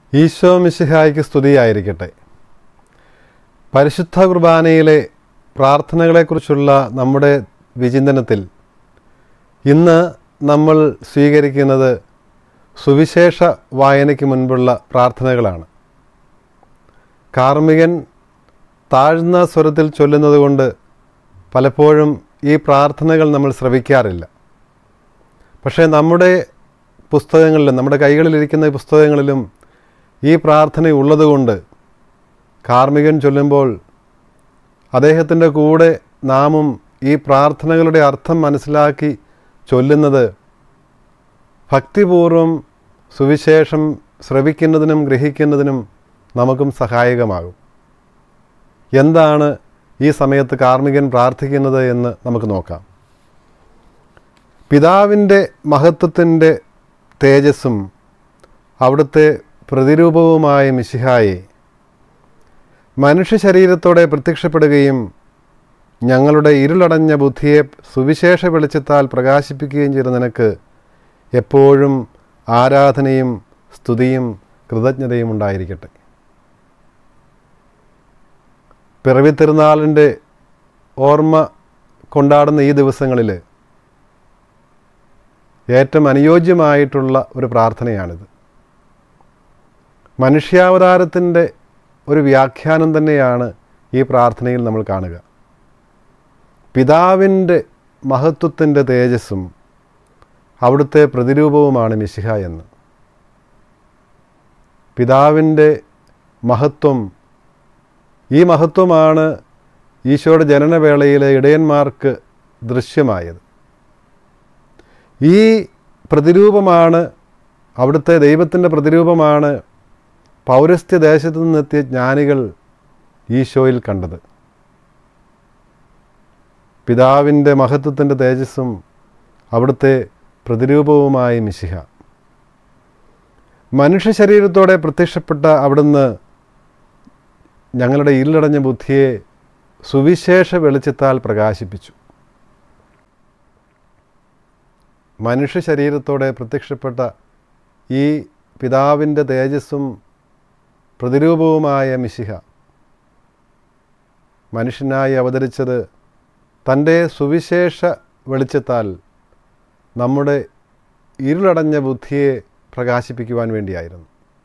ഈശോ മിശിഹായ്ക്ക് സ്തുതിയായിരിക്കട്ടെ പരിശുദ്ധ കുർബാനയിലെ പ്രാർത്ഥനകളെക്കുറിച്ചുള്ള നമ്മുടെ വിചിന്തനത്തിൽ ഇന്ന് നമ്മൾ സ്വീകരിക്കുന്നത് സുവിശേഷ വായനയ്ക്ക് മുൻപുള്ള പ്രാർത്ഥനകളാണ് കാർമികൻ താഴ്ന്ന സ്വരത്തിൽ ചൊല്ലുന്നതുകൊണ്ട് പലപ്പോഴും ഈ പ്രാർത്ഥനകൾ നമ്മൾ ശ്രവിക്കാറില്ല പക്ഷേ നമ്മുടെ പുസ്തകങ്ങളിലും നമ്മുടെ കൈകളിലിരിക്കുന്ന ഈ പുസ്തകങ്ങളിലും ഈ പ്രാർത്ഥന ഉള്ളതുകൊണ്ട് കാർമികൻ ചൊല്ലുമ്പോൾ അദ്ദേഹത്തിൻ്റെ കൂടെ നാമും ഈ പ്രാർത്ഥനകളുടെ അർത്ഥം മനസ്സിലാക്കി ചൊല്ലുന്നത് ഭക്തിപൂർവം സുവിശേഷം ശ്രവിക്കുന്നതിനും ഗ്രഹിക്കുന്നതിനും നമുക്കും സഹായകമാകും എന്താണ് ഈ സമയത്ത് കാർമികൻ പ്രാർത്ഥിക്കുന്നത് എന്ന് നമുക്ക് നോക്കാം പിതാവിൻ്റെ മഹത്വത്തിൻ്റെ തേജസ്സും അവിടുത്തെ പ്രതിരൂപവുമായ മിശിഹായെ മനുഷ്യ ശരീരത്തോടെ പ്രത്യക്ഷപ്പെടുകയും ഞങ്ങളുടെ ഇരുളടഞ്ഞ ബുദ്ധിയെ സുവിശേഷ വെളിച്ചത്താൽ പ്രകാശിപ്പിക്കുകയും ചെയ്ത നിനക്ക് എപ്പോഴും ആരാധനയും സ്തുതിയും കൃതജ്ഞതയും ഉണ്ടായിരിക്കട്ടെ പിറവി തിരുനാളിൻ്റെ ഓർമ്മ കൊണ്ടാടുന്ന ഈ ദിവസങ്ങളിൽ ഏറ്റവും അനുയോജ്യമായിട്ടുള്ള ഒരു പ്രാർത്ഥനയാണിത് മനുഷ്യാവതാരത്തിൻ്റെ ഒരു വ്യാഖ്യാനം തന്നെയാണ് ഈ പ്രാർത്ഥനയിൽ നമ്മൾ കാണുക പിതാവിൻ്റെ മഹത്വത്തിൻ്റെ തേജസ്സും അവിടുത്തെ പ്രതിരൂപവുമാണ് മിശിഹ എന്ന് പിതാവിൻ്റെ മഹത്വം ഈ മഹത്വമാണ് ഈശോയുടെ ജനനവേളയിലെ ഇടയന്മാർക്ക് ദൃശ്യമായത് ഈ പ്രതിരൂപമാണ് അവിടുത്തെ ദൈവത്തിൻ്റെ പ്രതിരൂപമാണ് പൗരസ്ത്യ ദേശത്തു നിന്നെത്തിയ ജ്ഞാനികൾ ഈശോയിൽ കണ്ടത് പിതാവിൻ്റെ മഹത്വത്തിൻ്റെ തേജസ്സും അവിടുത്തെ പ്രതിരൂപവുമായി മിശിഹ മനുഷ്യ ശരീരത്തോടെ പ്രത്യക്ഷപ്പെട്ട അവിടുന്ന് ഞങ്ങളുടെ ഇരുളടഞ്ഞ ബുദ്ധിയെ സുവിശേഷ വെളിച്ചത്താൽ പ്രകാശിപ്പിച്ചു മനുഷ്യ ശരീരത്തോടെ പ്രത്യക്ഷപ്പെട്ട ഈ പിതാവിൻ്റെ തേജസ്സും പ്രതിരൂപവുമായ മിശിഹ മനുഷ്യനായി അവതരിച്ചത് തൻ്റെ സുവിശേഷ വെളിച്ചത്താൽ നമ്മുടെ ഇരുളടഞ്ഞ ബുദ്ധിയെ പ്രകാശിപ്പിക്കുവാൻ വേണ്ടിയായിരുന്നു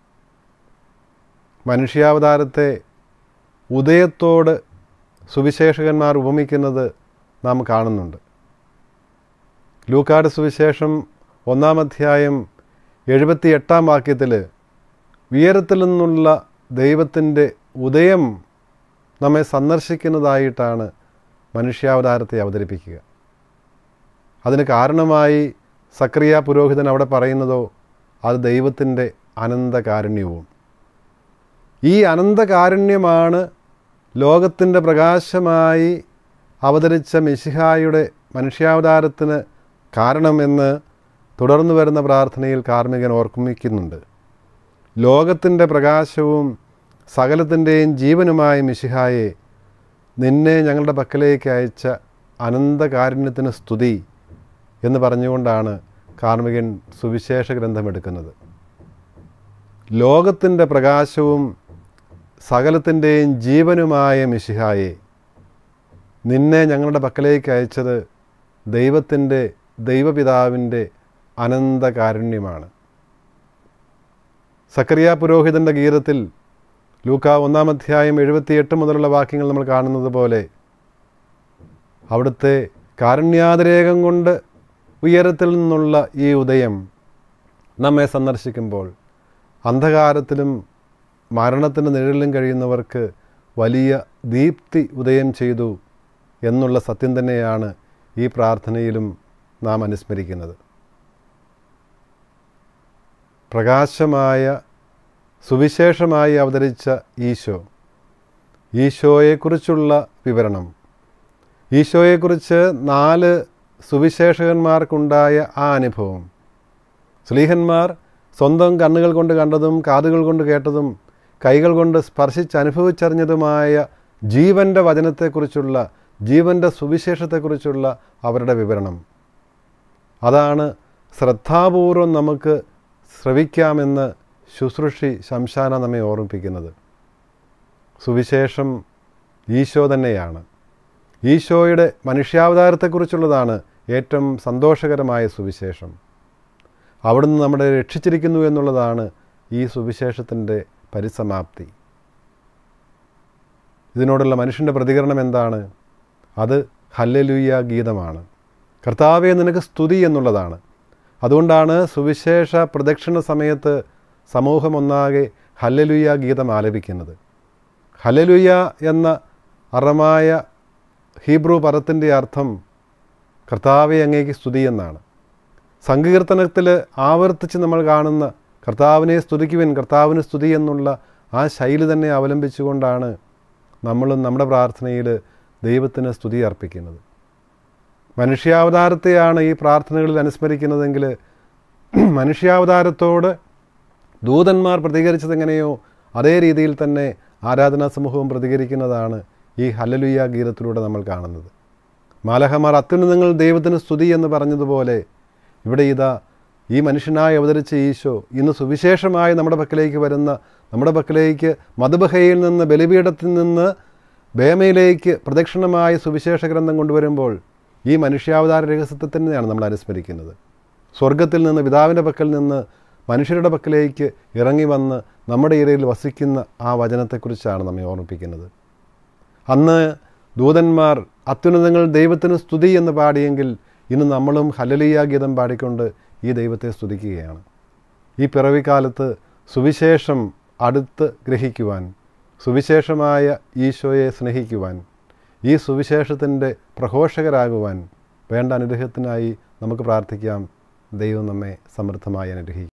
മനുഷ്യാവതാരത്തെ ഉദയത്തോട് സുവിശേഷകന്മാർ ഉപമിക്കുന്നത് നാം കാണുന്നുണ്ട് ലൂക്കാട് സുവിശേഷം ഒന്നാം അധ്യായം എഴുപത്തി എട്ടാം വാക്യത്തിൽ ഉയരത്തിൽ നിന്നുള്ള ദൈവത്തിൻ്റെ ഉദയം നമ്മെ സന്ദർശിക്കുന്നതായിട്ടാണ് മനുഷ്യാവതാരത്തെ അവതരിപ്പിക്കുക അതിന് കാരണമായി സക്രിയ പുരോഹിതൻ അവിടെ പറയുന്നതോ അത് ദൈവത്തിൻ്റെ അനന്തകാരുണ്യവും ഈ അനന്തകാരുണ്യമാണ് ലോകത്തിൻ്റെ പ്രകാശമായി അവതരിച്ച മിശിഹായുടെ മനുഷ്യാവതാരത്തിന് കാരണമെന്ന് തുടർന്നു വരുന്ന പ്രാർത്ഥനയിൽ കാർമികൻ ഓർമ്മിക്കുന്നുണ്ട് ലോകത്തിൻ്റെ പ്രകാശവും സകലത്തിൻ്റെയും ജീവനുമായ മിശിഹായെ നിന്നെ ഞങ്ങളുടെ പക്കലേക്ക് അയച്ച അനന്തകാരുണ്യത്തിന് സ്തുതി എന്ന് പറഞ്ഞുകൊണ്ടാണ് കാർമികൻ സുവിശേഷ ഗ്രന്ഥമെടുക്കുന്നത് ലോകത്തിൻ്റെ പ്രകാശവും സകലത്തിൻ്റെയും ജീവനുമായ മിശിഹായെ നിന്നെ ഞങ്ങളുടെ പക്കലേക്ക് അയച്ചത് ദൈവത്തിൻ്റെ ദൈവപിതാവിൻ്റെ അനന്തകാരുണ്യമാണ് സക്കറിയ പുരോഹിതൻ്റെ ഗീതത്തിൽ ലൂക്ക ഒന്നാം അധ്യായം എഴുപത്തിയെട്ട് മുതലുള്ള വാക്യങ്ങൾ നമ്മൾ കാണുന്നത് പോലെ അവിടുത്തെ കാരുണ്യാതിരേകം കൊണ്ട് ഉയരത്തിൽ നിന്നുള്ള ഈ ഉദയം നമ്മെ സന്ദർശിക്കുമ്പോൾ അന്ധകാരത്തിലും മരണത്തിൻ്റെ നിഴലിലും കഴിയുന്നവർക്ക് വലിയ ദീപ്തി ഉദയം ചെയ്തു എന്നുള്ള സത്യം തന്നെയാണ് ഈ പ്രാർത്ഥനയിലും നാം അനുസ്മരിക്കുന്നത് പ്രകാശമായ സുവിശേഷമായി അവതരിച്ച ഈശോ ഈശോയെക്കുറിച്ചുള്ള വിവരണം ഈശോയെക്കുറിച്ച് നാല് സുവിശേഷകന്മാർക്കുണ്ടായ ആ അനുഭവം സ്ലീഹന്മാർ സ്വന്തം കണ്ണുകൾ കൊണ്ട് കണ്ടതും കാതുകൾ കൊണ്ട് കേട്ടതും കൈകൾ കൊണ്ട് സ്പർശിച്ച് അനുഭവിച്ചറിഞ്ഞതുമായ ജീവൻ്റെ വചനത്തെക്കുറിച്ചുള്ള ജീവൻ്റെ സുവിശേഷത്തെക്കുറിച്ചുള്ള അവരുടെ വിവരണം അതാണ് ശ്രദ്ധാപൂർവം നമുക്ക് ശ്രവിക്കാമെന്ന് ശുശ്രൂഷി ശംശാന നമ്മെ ഓർമ്മിപ്പിക്കുന്നത് സുവിശേഷം ഈശോ തന്നെയാണ് ഈശോയുടെ മനുഷ്യാവതാരത്തെക്കുറിച്ചുള്ളതാണ് ഏറ്റവും സന്തോഷകരമായ സുവിശേഷം അവിടുന്ന് നമ്മളെ രക്ഷിച്ചിരിക്കുന്നു എന്നുള്ളതാണ് ഈ സുവിശേഷത്തിൻ്റെ പരിസമാപ്തി ഇതിനോടുള്ള മനുഷ്യൻ്റെ പ്രതികരണം എന്താണ് അത് ഹല്ലലുയ്യ ഗീതമാണ് കർത്താവെ നിനക്ക് സ്തുതി എന്നുള്ളതാണ് അതുകൊണ്ടാണ് സുവിശേഷ പ്രദക്ഷിണ സമയത്ത് സമൂഹം ഒന്നാകെ ഹല്ലലുയ്യ ഗീതം ആലപിക്കുന്നത് ഹല്ലലുയ്യ എന്ന അറമായ ഹീബ്രു പദത്തിൻ്റെ അർത്ഥം കർത്താവെ അങ്ങേക്ക് സ്തുതി എന്നാണ് സങ്കീർത്തനത്തിൽ ആവർത്തിച്ച് നമ്മൾ കാണുന്ന കർത്താവിനെ സ്തുതിക്കുവിൻ കർത്താവിന് സ്തുതി എന്നുള്ള ആ ശൈലി തന്നെ അവലംബിച്ചുകൊണ്ടാണ് നമ്മളും നമ്മുടെ പ്രാർത്ഥനയിൽ ദൈവത്തിന് സ്തുതി അർപ്പിക്കുന്നത് മനുഷ്യാവതാരത്തെയാണ് ഈ പ്രാർത്ഥനകളിൽ അനുസ്മരിക്കുന്നതെങ്കിൽ മനുഷ്യാവതാരത്തോട് ദൂതന്മാർ പ്രതികരിച്ചതെങ്ങനെയോ അതേ രീതിയിൽ തന്നെ ആരാധനാ സമൂഹവും പ്രതികരിക്കുന്നതാണ് ഈ ഹല്ലലുയ്യ ഗീതത്തിലൂടെ നമ്മൾ കാണുന്നത് മാലഹമാർ അത്യുന്നതങ്ങൾ ദൈവത്തിന് സ്തുതി എന്ന് പറഞ്ഞതുപോലെ ഇവിടെ ഇതാ ഈ മനുഷ്യനായി അവതരിച്ച ഈശോ ഇന്ന് സുവിശേഷമായി നമ്മുടെ പക്കലേക്ക് വരുന്ന നമ്മുടെ പക്കലേക്ക് മധുബഹയിൽ നിന്ന് ബലിപീഠത്തിൽ നിന്ന് ബേമയിലേക്ക് പ്രദക്ഷിണമായ സുവിശേഷ ഗ്രന്ഥം കൊണ്ടുവരുമ്പോൾ ഈ മനുഷ്യാവതാര രഹസ്യത്തെ തന്നെയാണ് നമ്മൾ അനുസ്മരിക്കുന്നത് സ്വർഗത്തിൽ നിന്ന് പിതാവിൻ്റെ പക്കൽ നിന്ന് മനുഷ്യരുടെ പക്കലേക്ക് ഇറങ്ങി വന്ന് നമ്മുടെ ഇടയിൽ വസിക്കുന്ന ആ വചനത്തെക്കുറിച്ചാണ് നമ്മെ ഓർമ്മിപ്പിക്കുന്നത് അന്ന് ദൂതന്മാർ അത്യുന്നതങ്ങൾ ദൈവത്തിന് സ്തുതി എന്ന് പാടിയെങ്കിൽ ഇന്ന് നമ്മളും ഹലലിയ ഗീതം പാടിക്കൊണ്ട് ഈ ദൈവത്തെ സ്തുതിക്കുകയാണ് ഈ പിറവിക്കാലത്ത് സുവിശേഷം അടുത്ത് ഗ്രഹിക്കുവാൻ സുവിശേഷമായ ഈശോയെ സ്നേഹിക്കുവാൻ ഈ സുവിശേഷത്തിൻ്റെ പ്രഘോഷകരാകുവാൻ വേണ്ട അനുഗ്രഹത്തിനായി നമുക്ക് പ്രാർത്ഥിക്കാം ദൈവം നമ്മെ സമൃദ്ധമായി അനുഗ്രഹിക്കും